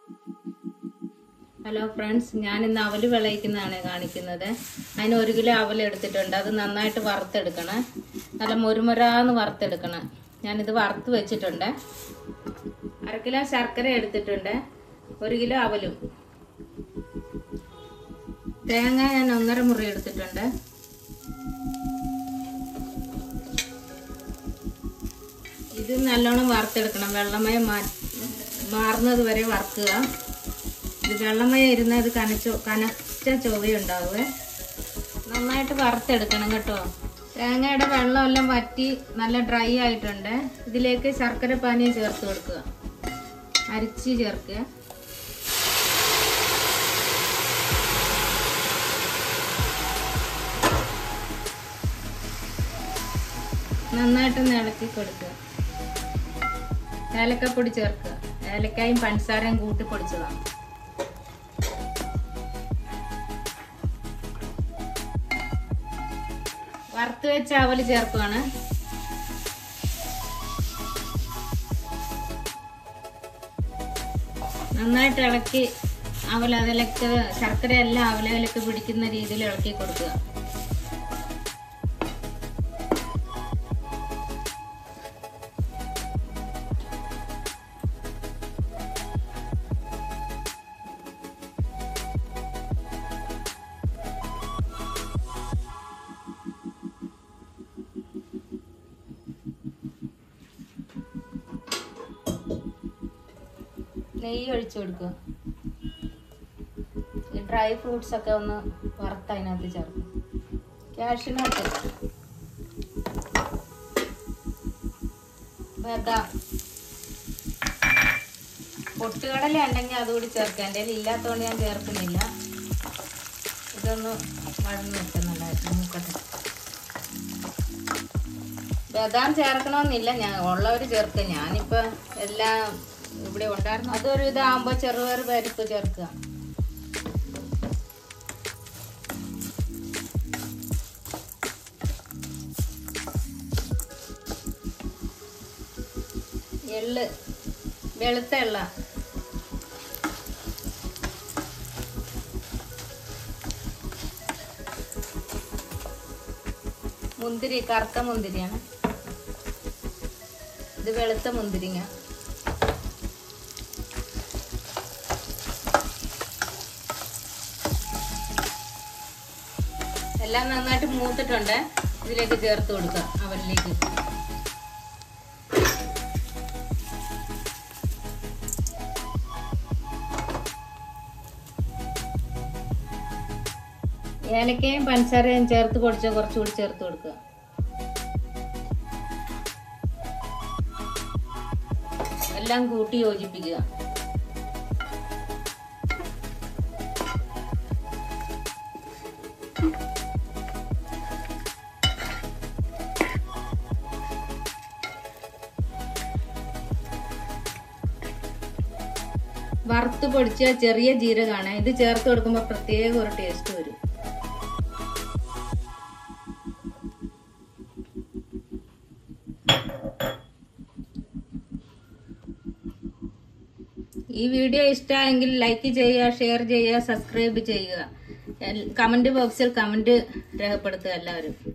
hello friends ഞാൻ ഇന്ന് അവല് വിളയിക്കുന്നതാണ് കാണിക്കുന്നത് അതിന് ഒരു കിലോ അവൽ എടുത്തിട്ടുണ്ട് അത് നന്നായിട്ട് വറുത്തെടുക്കണം നല്ല മുരുമുരാന്ന് വറുത്തെടുക്കണം ഞാനിത് വറുത്ത് വെച്ചിട്ടുണ്ട് അര കിലോ ശർക്കര എടുത്തിട്ടുണ്ട് ഒരു കിലോ അവലും തേങ്ങ ഞാൻ ഒന്നര മുറി എടുത്തിട്ടുണ്ട് ഇത് നല്ലോണം വറുത്തെടുക്കണം വെള്ളമയം മാ മാറുന്നത് വരെ വറുക്കുക ഇത് വെള്ളമയം ഇരുന്ന് ഇത് കനച്ചോ കനച്ച ചൊവ്വയുണ്ടാവുക നന്നായിട്ട് വറുത്തെടുക്കണം കേട്ടോ തേങ്ങയുടെ വെള്ളമെല്ലാം വറ്റി നല്ല ഡ്രൈ ആയിട്ടുണ്ട് ഇതിലേക്ക് ശർക്കര പാനീയം ചേർത്ത് കൊടുക്കുക അരിച്ച് ചേർക്കുക നന്നായിട്ടൊന്ന് ഇളക്കി കൊടുക്കുക ഏലക്കപ്പൊടി ചേർക്കുക ഏലക്കായും പഞ്ചസാരയും കൂട്ടി പൊടിച്ചതാണ് വറുത്ത് വെച്ച അവല് ചേർക്കുവാണ് നന്നായിട്ട് ഇളക്കി അവൽ അതിലേക്ക് ശർക്കര എല്ലാം അവലയിലേക്ക് പിടിക്കുന്ന രീതിയിൽ ഇളക്കി കൊടുക്കുക നെയ്യ് ഒഴിച്ചു കൊടുക്കുക ഈ ഡ്രൈ ഫ്രൂട്ട്സ് ഒക്കെ ഒന്ന് വറുത്ത് അതിനകത്ത് ചേർക്കും കാഷ്യൂനട്ട് ബദാം പൊട്ടുകടല ഉണ്ടെങ്കിൽ അതുകൂടി ചേർക്കാം എൻ്റെ കയ്യിൽ ഇല്ലാത്തതുകൊണ്ട് ഞാൻ ചേർക്കുന്നില്ല ഇതൊന്ന് വഴന്ന് വെക്കുന്നുണ്ടായിരുന്നു മൂക്കട്ടെ ബദാം ചേർക്കണമെന്നില്ല ഞാൻ ഉള്ളവർ ചേർക്കുക ഞാനിപ്പോൾ എല്ലാം ഇവിടെ ഉണ്ടായിരുന്നു അതൊരു ഇതാകുമ്പോൾ ചെറുപയർ പരിപ്പ് ചേർക്കുക എള്ള് വെളുത്ത എള്ള മുന്തിരി കറുത്ത മുന്തിരിയാണ് ഇത് വെളുത്ത മുന്തിരിങ്ങ എല്ലാം നന്നായിട്ട് മൂത്തിട്ടുണ്ട് ഇതിലേക്ക് ചേർത്ത് കൊടുക്കുക അവലിലേക്ക് ഏലക്കയും പഞ്ചസാരയും ചേർത്ത് പൊടിച്ച കുറച്ചുകൂടി ചേർത്ത് കൊടുക്കുക എല്ലാം കൂട്ടി യോജിപ്പിക്കുക വറുത്ത് പൊടിച്ച ചെറിയ ജീരകമാണ് ഇത് ചേർത്ത് കൊടുക്കുമ്പോൾ പ്രത്യേക ഒരു ടേസ്റ്റ് വരും ഈ വീഡിയോ ഇഷ്ടമായെങ്കിൽ ലൈക്ക് ചെയ്യുക ഷെയർ ചെയ്യുക സബ്സ്ക്രൈബ് ചെയ്യുക കമന്റ് ബോക്സിൽ കമന്റ് രേഖപ്പെടുത്തുക എല്ലാവരും